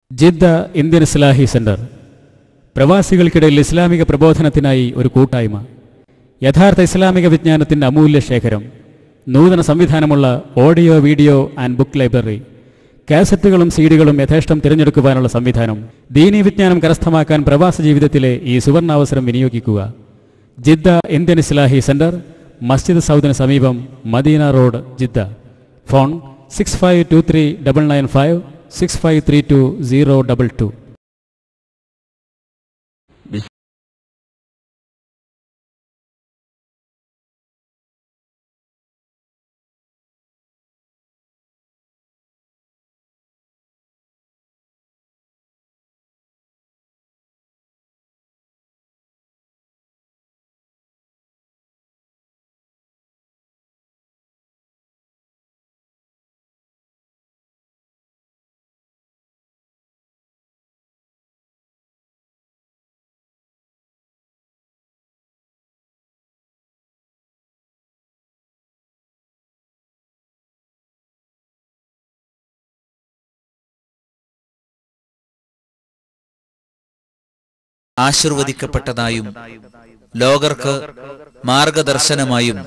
Jeddah Indian Islahi centre പ്രവാസികൾക്കിടയിൽ ഇസ്ലാമിക പ്രബോധനത്തിനായി ഒരു കൂട്ടായ്മ യഥാർത്ഥ ഇസ്ലാമിക വിജ്ഞാനത്തിൻ്റെ അമൂല്യ ശേഖരം നൂതന സംവിധാനമുള്ള audio video and book library കാസറ്റുകളും സീഡികളും യഥേഷ്ടം തിരഞ്ഞെടുക്കുവാനുള്ള സംവിധാനം ദീനീ വിജ്ഞാനം കരസ്ഥമാക്കാൻ പ്രവാസ ജീവിതത്തിലെ ഈ സുവർണാവസരം വിനിയോഗിക്കുക ജിദ്ദ ഇന്ത്യൻ ഇസ്ലാഹി സെന്റർ മസ്ജിദ് സൗദിന് സമീപം Medina road Jeddah phone six five two three double nine five six five three two zero double two ആശീർവദിക്കപ്പെട്ടതായും ലോകർക്ക് മാർഗദർശനമായും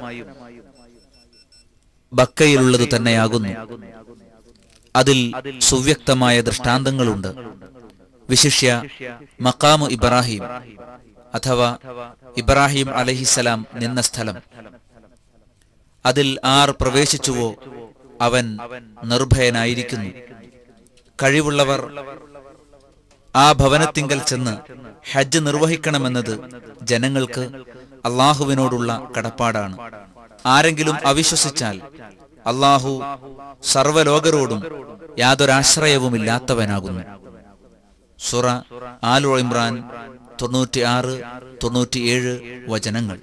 ബക്കയിലുള്ളത് തന്നെയാകുന്നു അതിൽ സുവ്യക്തമായ ദൃഷ്ടാന്തങ്ങളുണ്ട് വിശിഷ്യ മക്കാമു ഇബ്രാഹിം അഥവാ ഇബ്രാഹിം അലഹിസലാം നിന്ന സ്ഥലം അതിൽ ആർ പ്രവേശിച്ചുവോ അവൻ നിർഭയനായിരിക്കുന്നു കഴിവുള്ളവർ ആ ഭവനത്തിങ്കൽ ചെന്ന് ഹജ്ജ് നിർവഹിക്കണമെന്നത് ജനങ്ങൾക്ക് അള്ളാഹുവിനോടുള്ള കടപ്പാടാണ് ആരെങ്കിലും അവിശ്വസിച്ചാൽ അള്ളാഹു സർവലോകരോടും യാതൊരാശ്രയവുമില്ലാത്തവനാകുന്നു സുറ ആലു ഇമ്രാൻ തൊണ്ണൂറ്റി ആറ് തൊണ്ണൂറ്റിയേഴ് വചനങ്ങൾ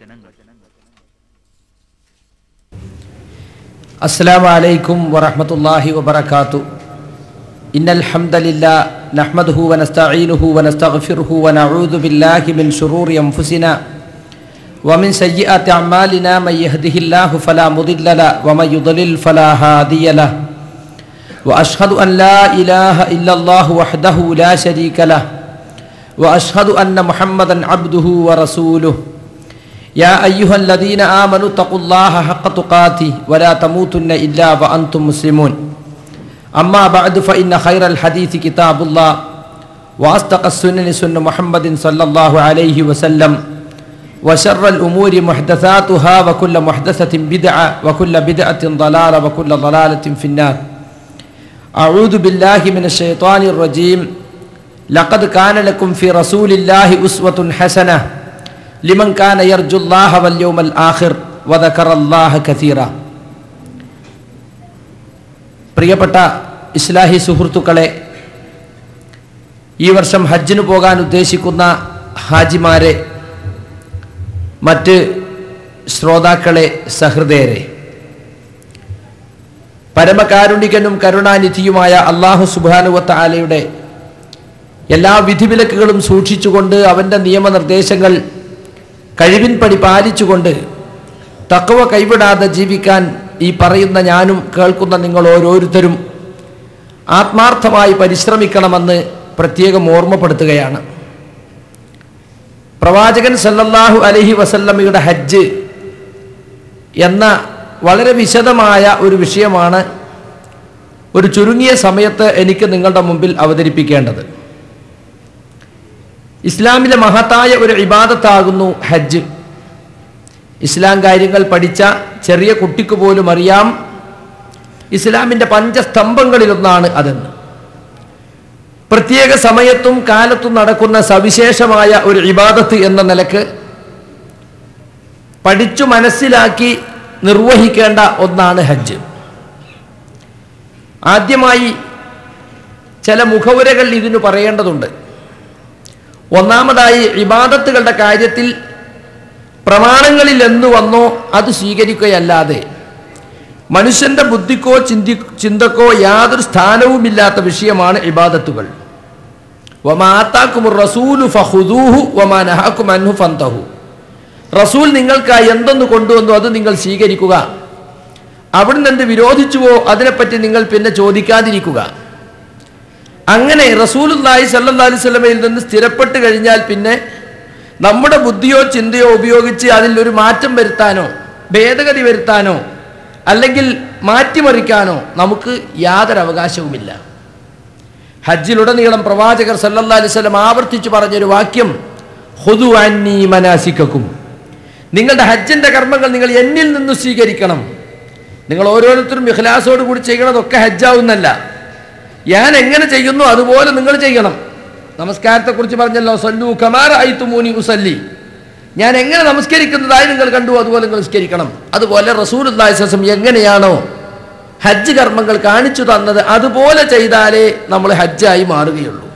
السلام عليكم ورحمة الله وبركاته إن الحمد لله نحمده ونستعينه ونستغفره ونعوذ بالله من شرور أنفسنا ومن سيئات أعمالنا من يهده الله فلا مضل له ومن يضلل فلا هادي له وأشهد أن لا إله إلا الله وحده لا شريك له وأشهد أن محمدا عبده ورسوله يا أيها الذين آمنوا اتقوا الله حق تقاته ولا تموتن إلا وأنتم مسلمون أما بعد فإن خير الحديث كتاب الله وأصدق السنن سنة محمد صلى الله عليه وسلم وشر الأمور محدثاتها وكل محدثة بدعة وكل بدعة ضلالة وكل ضلالة في النار أعوذ بالله من الشيطان الرجيم لقد كان لكم في رسول الله أسوة حسنة لمن كان يرجو الله واليوم الآخر وذكر الله كثيرا പ്രിയപ്പെട്ട ഇസ്ലാഹി സുഹൃത്തുക്കളെ ഈ വർഷം ഹജ്ജിന് പോകാൻ ഉദ്ദേശിക്കുന്ന ഹാജിമാരെ മറ്റ് ശ്രോതാക്കളെ സഹൃദയരെ പരമകാരുണികനും കരുണാനിധിയുമായ അള്ളാഹു സുബാനുവത്ത ആലയുടെ എല്ലാ വിധിവിലക്കുകളും സൂക്ഷിച്ചുകൊണ്ട് അവൻ്റെ നിയമനിർദ്ദേശങ്ങൾ കഴിവിൻപടി പാലിച്ചുകൊണ്ട് തക്കവ കൈവിടാതെ ജീവിക്കാൻ ഈ പറയുന്ന ഞാനും കേൾക്കുന്ന നിങ്ങൾ ഓരോരുത്തരും ആത്മാർത്ഥമായി പരിശ്രമിക്കണമെന്ന് പ്രത്യേകം ഓർമ്മപ്പെടുത്തുകയാണ് പ്രവാചകൻ സല്ലല്ലാഹു അലഹി വസല്ലമയുടെ ഹജ്ജ് എന്ന വളരെ വിശദമായ ഒരു വിഷയമാണ് ഒരു ചുരുങ്ങിയ സമയത്ത് എനിക്ക് നിങ്ങളുടെ മുമ്പിൽ അവതരിപ്പിക്കേണ്ടത് ഇസ്ലാമിലെ മഹത്തായ ഒരു ഇബാദത്താകുന്നു ഹജ്ജ് ഇസ്ലാം കാര്യങ്ങൾ പഠിച്ച ചെറിയ കുട്ടിക്ക് പോലും അറിയാം ഇസ്ലാമിൻ്റെ പഞ്ചസ്തംഭങ്ങളിലൊന്നാണ് അതെന്ന് പ്രത്യേക സമയത്തും കാലത്തും നടക്കുന്ന സവിശേഷമായ ഒരു ഇബാദത്ത് എന്ന നിലക്ക് പഠിച്ചു മനസ്സിലാക്കി നിർവഹിക്കേണ്ട ഒന്നാണ് ഹജ്ജ് ആദ്യമായി ചില മുഖവുരകൾ ഇതിനു പറയേണ്ടതുണ്ട് ഒന്നാമതായി ഇബാദത്തുകളുടെ കാര്യത്തിൽ പ്രമാണങ്ങളിൽ എന്ന് വന്നോ അത് സ്വീകരിക്കുകയല്ലാതെ മനുഷ്യന്റെ ബുദ്ധിക്കോ ചിന്തി ചിന്തക്കോ യാതൊരു സ്ഥാനവുമില്ലാത്ത വിഷയമാണ് ഇബാദത്തുകൾ റസൂലു ഫഹുദൂഹു വമാനഹാക്കും അൻഹു ഫന്തഹു റസൂൽ നിങ്ങൾക്കായി എന്തൊന്ന് കൊണ്ടുവന്നു അത് നിങ്ങൾ സ്വീകരിക്കുക അവിടുന്ന് എന്ത് വിരോധിച്ചുവോ അതിനെപ്പറ്റി നിങ്ങൾ പിന്നെ ചോദിക്കാതിരിക്കുക അങ്ങനെ റസൂലുല്ലാഹി സല്ലല്ലാഹു അലൈഹി വസല്ലമയിൽ നിന്ന് സ്ഥിരപ്പെട്ട് കഴിഞ്ഞാൽ പിന്നെ നമ്മുടെ ബുദ്ധിയോ ചിന്തയോ ഉപയോഗിച്ച് അതിൽ ഒരു മാറ്റം വരുത്താനോ ഭേദഗതി വരുത്താനോ അല്ലെങ്കിൽ മാറ്റിമറിക്കാനോ നമുക്ക് യാതൊരു അവകാശവുമില്ല ഹജ്ജിലുടനീളം പ്രവാചകർ സല്ലല്ലാഹു അലൈഹി വസല്ലം ആവർത്തിച്ചു പറഞ്ഞൊരു വാക്യം ഹുദു അന്നി മനാസിക്കും നിങ്ങളുടെ ഹജ്ജിന്റെ കർമ്മങ്ങൾ നിങ്ങൾ എന്നിൽ നിന്ന് സ്വീകരിക്കണം നിങ്ങൾ ഓരോരുത്തരും ഇഖ്ലാസോട് കൂടി ചെയ്യണതൊക്കെ ഹജ്ജാവുന്നല്ല ഞാൻ എങ്ങനെ ചെയ്യുന്നു അതുപോലെ നിങ്ങൾ ചെയ്യണം നമസ്കാരത്തെക്കുറിച്ച് പറഞ്ഞല്ലോ സല്ലു കമാർ ഐത്തുമൂനി ഉസല്ലി ഞാൻ എങ്ങനെ നമസ്കരിക്കുന്നതായി നിങ്ങൾ കണ്ടു അതുപോലെ നിങ്ങൾ നിസ്കരിക്കണം അതുപോലെ റസൂൽ അള്ളാഹിസം എങ്ങനെയാണോ ഹജ്ജ് കർമ്മങ്ങൾ കാണിച്ചു തന്നത് അതുപോലെ ചെയ്താലേ നമ്മൾ ഹജ്ജായി മാറുകയുള്ളൂ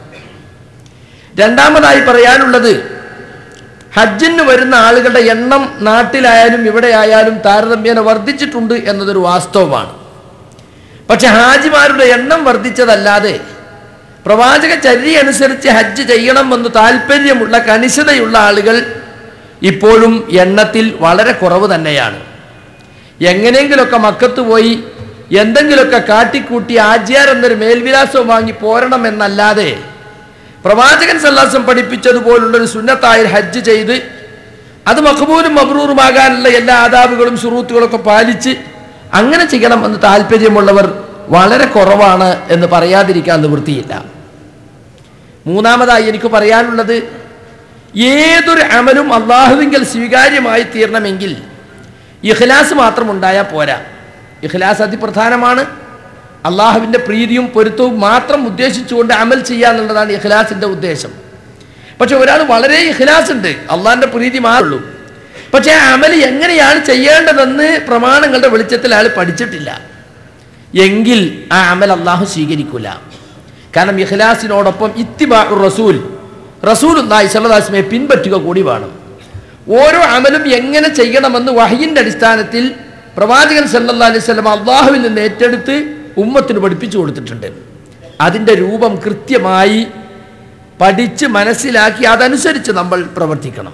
രണ്ടാമതായി പറയാനുള്ളത് ഹജ്ജിന് വരുന്ന ആളുകളുടെ എണ്ണം നാട്ടിലായാലും ഇവിടെ ആയാലും താരതമ്യേന വർദ്ധിച്ചിട്ടുണ്ട് എന്നതൊരു വാസ്തവമാണ് പക്ഷെ ഹാജിമാരുടെ എണ്ണം വർദ്ധിച്ചതല്ലാതെ പ്രവാചക ചര്യ അനുസരിച്ച് ഹജ്ജ് ചെയ്യണമെന്ന് താല്പര്യമുള്ള കണിശതയുള്ള ആളുകൾ ഇപ്പോഴും എണ്ണത്തിൽ വളരെ കുറവ് തന്നെയാണ് എങ്ങനെയെങ്കിലുമൊക്കെ മക്കത്ത് പോയി എന്തെങ്കിലുമൊക്കെ കാട്ടിക്കൂട്ടി ആജ്യാർ എന്നൊരു മേൽവിലാസവും വാങ്ങി പോരണം എന്നല്ലാതെ പ്രവാചകൻ സല്ലാസം പഠിപ്പിച്ചതുപോലുള്ളൊരു സുന്നത്തായ ഹജ്ജ് ചെയ്ത് അത് മഖബൂലും മബ്രൂറുമാകാനുള്ള എല്ലാ ആദാബുകളും സുറൂത്തുകളൊക്കെ പാലിച്ച് അങ്ങനെ ചെയ്യണം എന്ന് താല്പര്യമുള്ളവർ വളരെ കുറവാണ് എന്ന് പറയാതിരിക്കാൻ നിവൃത്തിയില്ല മൂന്നാമതായി എനിക്ക് പറയാനുള്ളത് ഏതൊരു അമലും അള്ളാഹുവിങ്കൽ സ്വീകാര്യമായി തീരണമെങ്കിൽ ഇഖ്ലാസ് മാത്രം ഉണ്ടായാൽ പോരാ ഇഖ്ലാസ് അതിപ്രധാനമാണ് അള്ളാഹുവിൻ്റെ പ്രീതിയും പൊരുത്തവും മാത്രം ഉദ്ദേശിച്ചുകൊണ്ട് അമൽ ചെയ്യുക എന്നുള്ളതാണ് ഇഖ്ലാസിൻ്റെ ഉദ്ദേശം പക്ഷെ ഒരാൾ വളരെ ഇഖ്ലാസ് ഉണ്ട് അള്ളാഹിൻ്റെ പ്രീതി മാറുള്ളൂ പക്ഷേ ആ അമൽ എങ്ങനെയാണ് ചെയ്യേണ്ടതെന്ന് പ്രമാണങ്ങളുടെ വെളിച്ചത്തിൽ അയാൾ പഠിച്ചിട്ടില്ല എങ്കിൽ ആ അമൽ അള്ളാഹു സ്വീകരിക്കൂല കാരണം ഇഖ്ലാസിനോടൊപ്പം ഇത്തിബാ റസൂൽ റസൂൽ സല്ലാസ്മയെ പിൻപറ്റുക കൂടി വേണം ഓരോ അമലും എങ്ങനെ ചെയ്യണമെന്ന് വഹയിൻ്റെ അടിസ്ഥാനത്തിൽ പ്രവാചകൻ സല്ലല്ലാ അലൈഹി സ്വലം അള്ളാഹുവിൽ നിന്ന് ഏറ്റെടുത്ത് ഉമ്മത്തിന് പഠിപ്പിച്ചു കൊടുത്തിട്ടുണ്ട് അതിൻ്റെ രൂപം കൃത്യമായി പഠിച്ച് മനസ്സിലാക്കി അതനുസരിച്ച് നമ്മൾ പ്രവർത്തിക്കണം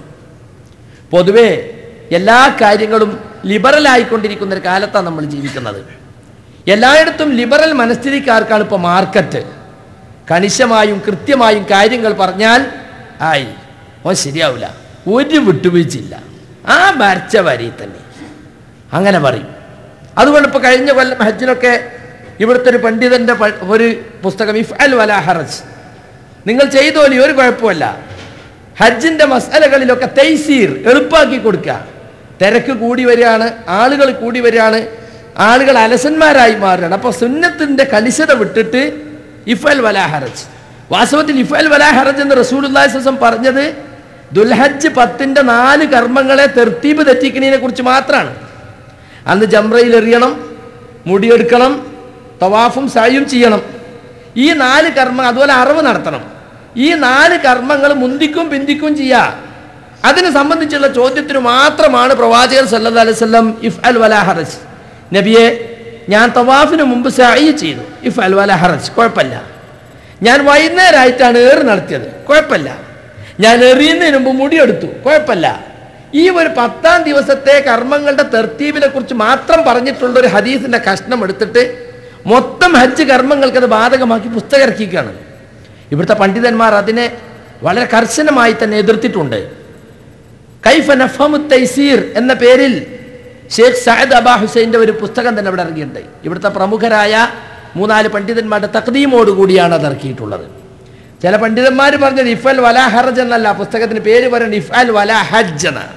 പൊതുവേ എല്ലാ കാര്യങ്ങളും ലിബറലായിക്കൊണ്ടിരിക്കുന്ന ഒരു കാലത്താണ് നമ്മൾ ജീവിക്കുന്നത് എല്ലായിടത്തും ലിബറൽ മനസ്ഥിതിക്കാർക്കാണ് ഇപ്പോൾ മാർക്കറ്റ് കണിശമായും കൃത്യമായും കാര്യങ്ങൾ പറഞ്ഞാൽ ആയി ഓ ശരിയാവില്ല ഒരു വിട്ടുവീഴ്ചയില്ല ആ വരച്ച വരി തന്നെ അങ്ങനെ പറയും അതുകൊണ്ട് ഇപ്പോൾ കഴിഞ്ഞ കൊല്ലം ഹജ്ജിനൊക്കെ ഇവിടുത്തെ ഒരു പണ്ഡിതൻ്റെ പ- ഒരു പുസ്തകം ഇഫ് അൽ വല ഹറജ് നിങ്ങൾ ചെയ്തോലി ഒരു കുഴപ്പമില്ല ഹജ്ജിന്റെ മസാലകളിലൊക്കെ തൈസീർ എളുപ്പാക്കി കൊടുക്കുക തിരക്ക് കൂടി വരികയാണ് ആളുകൾ കൂടി വരികയാണ് ആളുകൾ അലസന്മാരായി മാറുകയാണ് അപ്പോൾ സുന്നത്തിന്റെ കലിശത വിട്ടിട്ട് ഇഫൽ വലാ ഹറജ് വാസ്തവത്തിൽ ഇഫൽ വലാ ഹറജ് എന്ന് റസൂലുല്ലാസം പറഞ്ഞത് ദുൽഹജ്ജ് പത്തിന്റെ നാല് കർമ്മങ്ങളെ തെർത്തീബ് തെറ്റിക്കുന്നതിനെ കുറിച്ച് മാത്രമാണ് അന്ന് ജംറയിൽ എറിയണം മുടിയെടുക്കണം തവാഫും സായും ചെയ്യണം ഈ നാല് കർമ്മം അതുപോലെ അറിവ് നടത്തണം ഈ നാല് കർമ്മങ്ങൾ മുന്തിക്കും പിന്തിക്കും ചെയ്യാ അതിനെ സംബന്ധിച്ചുള്ള ചോദ്യത്തിന് മാത്രമാണ് പ്രവാചകൻ സല്ലല്ലാഹു അലൈഹി വസല്ലം ഇഫ് അൽ വലാ ഹറജ് നബിയെ ഞാൻ തവാഫിന് മുമ്പ് സായി ചെയ്തു ഇഫ് അൽ വലാ ഹറജ് കുഴപ്പമില്ല ഞാൻ വൈകുന്നേരമായിട്ടാണ് ഏറ് നടത്തിയത് കുഴപ്പമില്ല ഞാൻ എറിയുന്നതിന് മുമ്പ് മുടിയെടുത്തു കുഴപ്പമില്ല ഈ ഒരു പത്താം ദിവസത്തെ കർമ്മങ്ങളുടെ തെർത്തീബിനെ കുറിച്ച് മാത്രം പറഞ്ഞിട്ടുള്ള ഒരു ഹദീസിന്റെ കഷ്ണം എടുത്തിട്ട് മൊത്തം ഹജ്ജ് കർമ്മങ്ങൾക്ക് അത് ബാധകമാക്കി പുസ്തകം ഇറക്കിക്കുകയാണ് ഇവിടുത്തെ പണ്ഡിതന്മാർ അതിനെ വളരെ കർശനമായി തന്നെ എതിർത്തിട്ടുണ്ട് കൈഫ നഫമു തൈസീർ എന്ന പേരിൽ ഷേഖ് സയദ് അബാ ഹുസൈൻ്റെ ഒരു പുസ്തകം തന്നെ ഇവിടെ ഇറങ്ങിയിട്ടുണ്ട് ഇവിടുത്തെ പ്രമുഖരായ മൂന്നാല് പണ്ഡിതന്മാരുടെ തക്തീമോട് കൂടിയാണ് അത് ഇറക്കിയിട്ടുള്ളത് ചില പണ്ഡിതന്മാർ പറഞ്ഞത് ഇഫൽ വല ഹറജ് എന്നല്ല ആ പുസ്തകത്തിന് പേര് പറയുന്നത് ഇഫൽ വല ഹജ്ജ് എന്നാണ്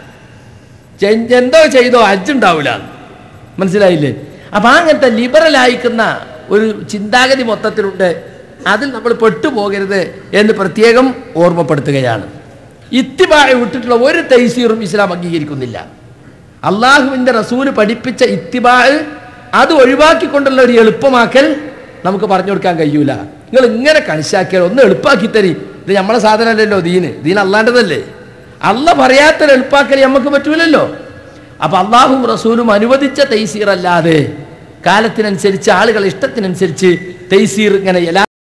ചെ- എന്തോ ചെയ്തോ ഹജ്ജ് ഉണ്ടാവില്ല മനസ്സിലായില്ലേ അപ്പൊ അങ്ങനത്തെ ലിബറൽ അയക്കുന്ന ഒരു ചിന്താഗതി മൊത്തത്തിലുണ്ട് അതിൽ നമ്മൾ പെട്ടുപോകരുത് എന്ന് പ്രത്യേകം ഓർമ്മപ്പെടുത്തുകയാണ് ഇത്തിബായ വിട്ടിട്ടുള്ള ഒരു തൈസീറും ഇസ്ലാം അംഗീകരിക്കുന്നില്ല അള്ളാഹുവിൻ്റെ റസൂല് പഠിപ്പിച്ച ഇത്തിബാ അത് ഒഴിവാക്കിക്കൊണ്ടുള്ള ഒരു എളുപ്പമാക്കൽ നമുക്ക് പറഞ്ഞു കൊടുക്കാൻ കഴിയൂല നിങ്ങൾ ഇങ്ങനെ കണിശാക്കിയാൽ ഒന്ന് എളുപ്പാക്കി തരി ഇത് നമ്മളെ സാധനമല്ലല്ലോ ദീന് ദീൻ അള്ളാണ്ടതല്ലേ അല്ല പറയാത്തൊരു എളുപ്പാക്കൽ നമുക്ക് പറ്റൂലല്ലോ അപ്പൊ അള്ളാഹും റസൂലും അനുവദിച്ച തൈസീർ അല്ലാതെ കാലത്തിനനുസരിച്ച് ആളുകൾ ഇഷ്ടത്തിനനുസരിച്ച് തൈസീർ ഇങ്ങനെ എല്ലാ